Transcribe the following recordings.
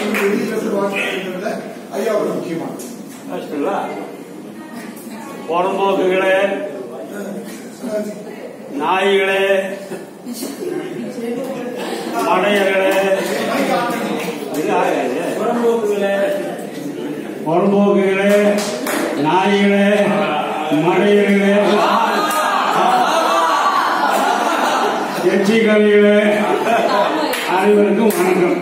வந்து வெளியிலிருந்து வாசிக்கிறதுல ஐயா ஒரு முக்கியமான கஷ்டங்களா புறம்போக்குகளே நாய்களே மடையர்களே இது ஆகாது. புறம்போக்குகளே புறம்போக்குகளே நாய்களே மடையர்களே எச்சிக்கவிகளே அனைவருக்கும் வணக்கம்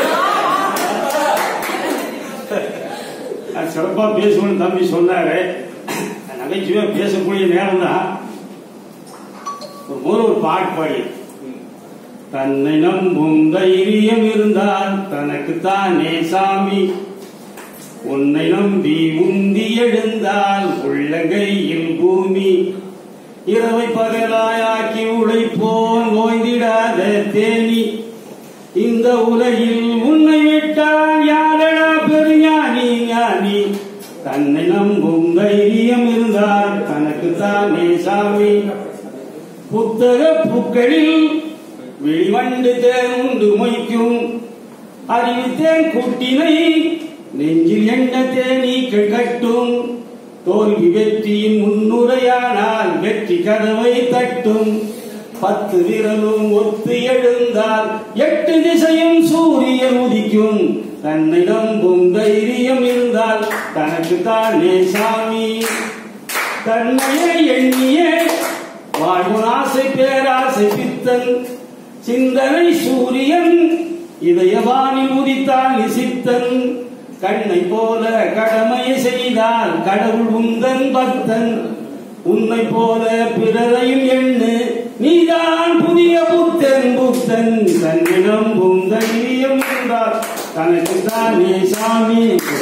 நான் சிறப்பா பேசணும்னு தம்பி சொன்னாரு நகைச்சுவையா பேசக்கூடிய நேரம் தான் ஒரு முதல்ல ஒரு பாட்டு பாடி தன்னை நம்பும் தைரியம் இருந்தால் தனக்கு தானே சாமி உன்னை நம்பி உந்தி எழுந்தால் உள்ளங்கையில் பூமி இரவை பகலாயாக்கி உழைப்போன் ஓய்ந்திடாத தேனி இந்த உலகில் உன்னை விட்டால் யாரடா பெருஞானி ஞானி தன்னை நம்பும் தைரியம் இருந்தால் தனக்கு தானே சாமி புத்தக பூக்களில் வெளிவண்டு தேன் உண்டு மொய்க்கும் அறிவித்தேன் கூட்டினை நெஞ்சில் எண்ண தேனீக்கள் கட்டும் தோல்வி வெற்றியின் முன்னுரையானால் வெற்றி கதவை தட்டும் பத்து விரலும் ஒத்து எழுந்தால் எட்டு திசையும் சூரியன் உதிக்கும் தன்னை நம்பும் தைரியம் இருந்தால் தனக்கு தானே சாமி தன்னையே எண்ணியே வாழ்வு ஆசை பேராசை பித்தன் சிந்தனை சூரியன் இதயவானில் உதித்தான் நிசித்தன் கண்ணை போல கடமையை செய்தால் கடவுள் உந்தன் பக்தன் உன்னை போல பிறரையும் எண்ணு நீதான் புதிய புத்தன் புத்தன் தன்னிடம் தைரியம் என்றால் தனக்கு தானே சாமி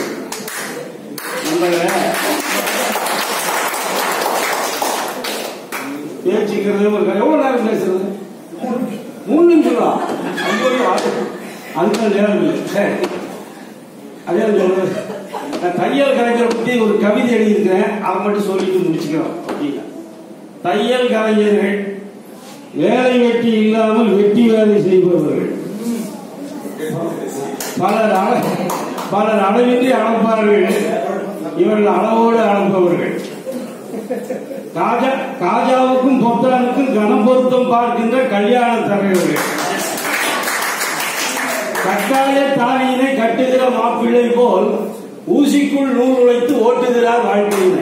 நம்பல பேச்சுக்கிறது ஒரு கதை. எவ்வளவு நேரம் பேசுறது மூணு நிமிஷமா ஐயோ, அந்த நேரம் இல்லை சரி அதே சொல்றது நான் தையல் கலைஞரை பத்தி ஒரு கவிதை எழுதியிருக்கிறேன் அதை மட்டும் சொல்லிட்டு முடிச்சுக்கிறோம் அப்படின்னா தையல் கலைஞர்கள் வேலை வெட்டி இல்லாமல் வெட்டி வேலை செய்பவர்கள் பலர் அள பலர் அளவின்றி அளப்பார்கள் இவர்கள் அளவோடு அளப்பவர்கள் காஜா காஜாவுக்கும் பொத்தானுக்கும் கனம் பொருத்தம் பார்க்கின்ற கல்யாண தலைவர்கள் கட்டாய தாலியினை கட்டுகிற மாப்பிள்ளை போல் ஊசிக்குள் நூல் உழைத்து ஓட்டுகிறார் வாழ்க்கையினை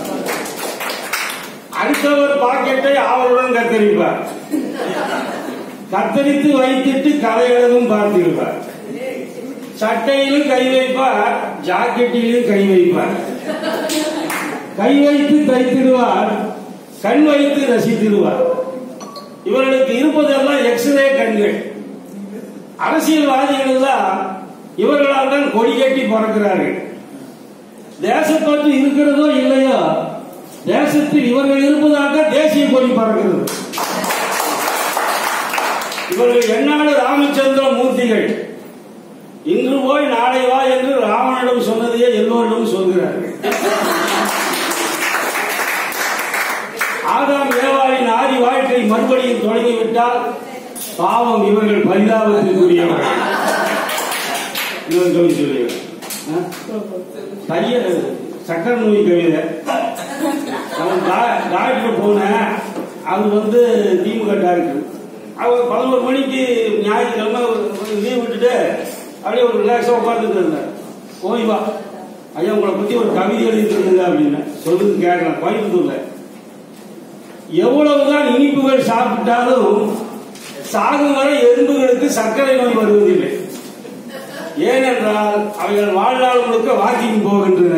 அடுத்தவர் பாக்கெட்டை அவருடன் கத்தரிப்பார் கத்தரித்து வைத்துட்டு கதை எழுதும் பார்த்திருப்பார் சட்டையிலும் கை வைப்பார் ஜாக்கெட்டிலும் கை வைப்பார் கை வைத்து தைத்திடுவார் கண் வைத்து ரசித்திடுவார் இவர்களுக்கு இருப்பதெல்லாம் எக்ஸ்ரே கண்கள் அரசியல்வாதிகள் தான் இவர்களால் தான் கொடி கட்டி பறக்கிறார்கள் தேசப்பற்று இருக்கிறதோ இல்லையோ தேசத்தில் இவர்கள் இருப்பதாக தேசிய கொடி பறக்கிறது இவர்கள் என்னாடு ராமச்சந்திர மூர்த்திகள் இன்று போய் நாளை வா என்று ராவணனிடம் சொன்னதையே எல்லோரிடம் சொல்கிறார்கள் ஆதாம் ஏவாளின் ஆதி வாழ்க்கை மறுபடியும் தொடங்கிவிட்டால் பாவம் இவர்கள் பரிதாபத்திற்குரியவர்கள் இன்னொரு கவிதை சொல்லுகிறேன் ஆ? தையல் சக்கர நோய் கவிதை அவன் டா- டாக்டர் போனேன் அவர் வந்து திமுக டாக்டர் அவர் பதினோரு மணிக்கு ஞாயிற்றுக்கிழமை லீவ் விட்டுட்டு அப்படியே ஒரு ரிலாக்ஸாக உட்காந்துட்டு இருந்தார் ஓய்வா ஐயா உங்களை பத்தி ஒரு கவிதை எழுதிட்டு இருந்தீங்க அப்படின்னு சொல்லுங்க கேட்கலாம் கோயம்புத்தூர்ல எவ்வளவுதான் இனிப்புகள் சாப்பிட்டாலும் சாகும் வரை எறும்புகளுக்கு சர்க்கரை நோய் வருவதில்லை ஏனென்றால் அவைகள் வாழ்நாள் முழுக்க வாக்கிங் போகின்றன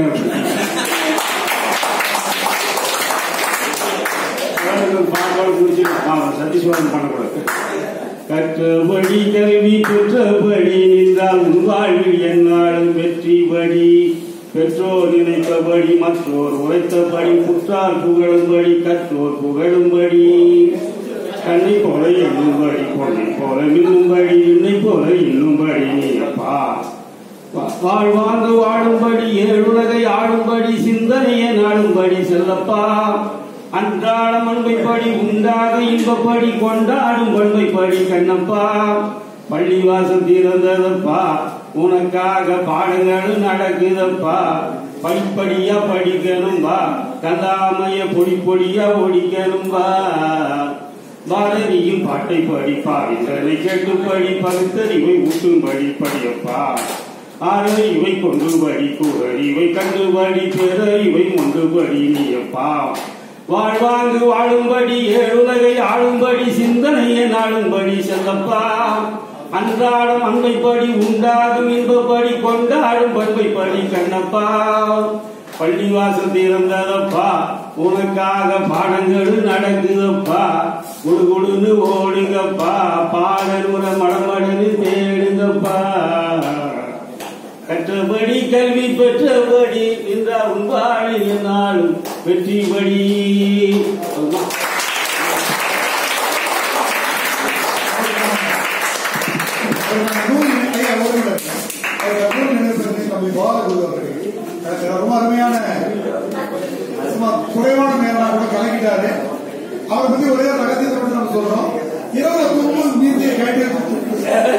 பாப்பாடு குடிச்சு சத்தீஸ்வரன் பண்ணக்கூடாது கற்றபடி கல்வி பெற்றபடி நின்றால் உன் வாழ்வில் என்னாலும் வெற்றிபடி பெற்றோர் நினைத்தபடி மற்றோர் உரைத்தபடி புற்றார் புகழும்படி கற்றோர் புகழும்படி கண்ணை போல எண்ணும்படி பொன்னை போல மின்னும்படி என்னை போல இன்னும்படி நீ அப்பா வாழ்வாங்கு வாழும்படி ஏழுலகை ஆளும்படி சிந்தனையை நாடும்படி செல்லப்பா அன்றாடம் அன்பைப்படி உண்டாக இன்பப்படி கொண்டாடும் பண்பைப்படி கண்ணப்பா பள்ளிவாசல் திறந்ததப்பா உனக்காக பாடங்களும் நடக்குதப்பா படிப்படியா படிக்கணும் வா கதாமைய பொடி பொடியா ஒடிக்கணும் வா பாரதியும் பாட்டை படிப்பா இதனை கேட்டு படி பகுத்தறிவை ஊட்டும்படி படியப்பா ஆறறிவை கொண்டு படி கூறறிவை கண்டு படி பேரறிவை கொண்டு படி நீயப்பா வாழ்வாங்கு வாழும்படி ஏழுலகை ஆளும்படி சிந்தனையை நாளும்படி செல்லப்பா அன்றாடம் அன்பைப்படி உண்டாகும் இன்பப்படி கொண்டாடும் பண்பைப்படி கண்ணப்பா பள்ளிவாசல் திறந்ததப்பா உனக்காக பாடங்களும் நடக்குதப்பா குடு குடுன்னு ஓடுங்கப்பா பாடலுற மடமடன்னு தேடுங்கப்பா கற்றபடி கல்வி பெற்றபடி இந்த உன்பாளிய நாளும் வெற்றிபடி அதுதான். நூல் ஐயா ஒரு நிமிடம். அவர் நூல் நினைவுபடுத்தி தம்பி பாலகுரு அவர்கள் எனக்கு ரொம்ப அருமையான சும்மா குறைவான நேரம் கூட கலக்கிட்டாரு அவரை பத்தி ஒரே ஒரு ரகசியத்தை மட்டும் நம்ம சொல்றோம் இரவுல தூங்கும் நீந்தியை கைட்டு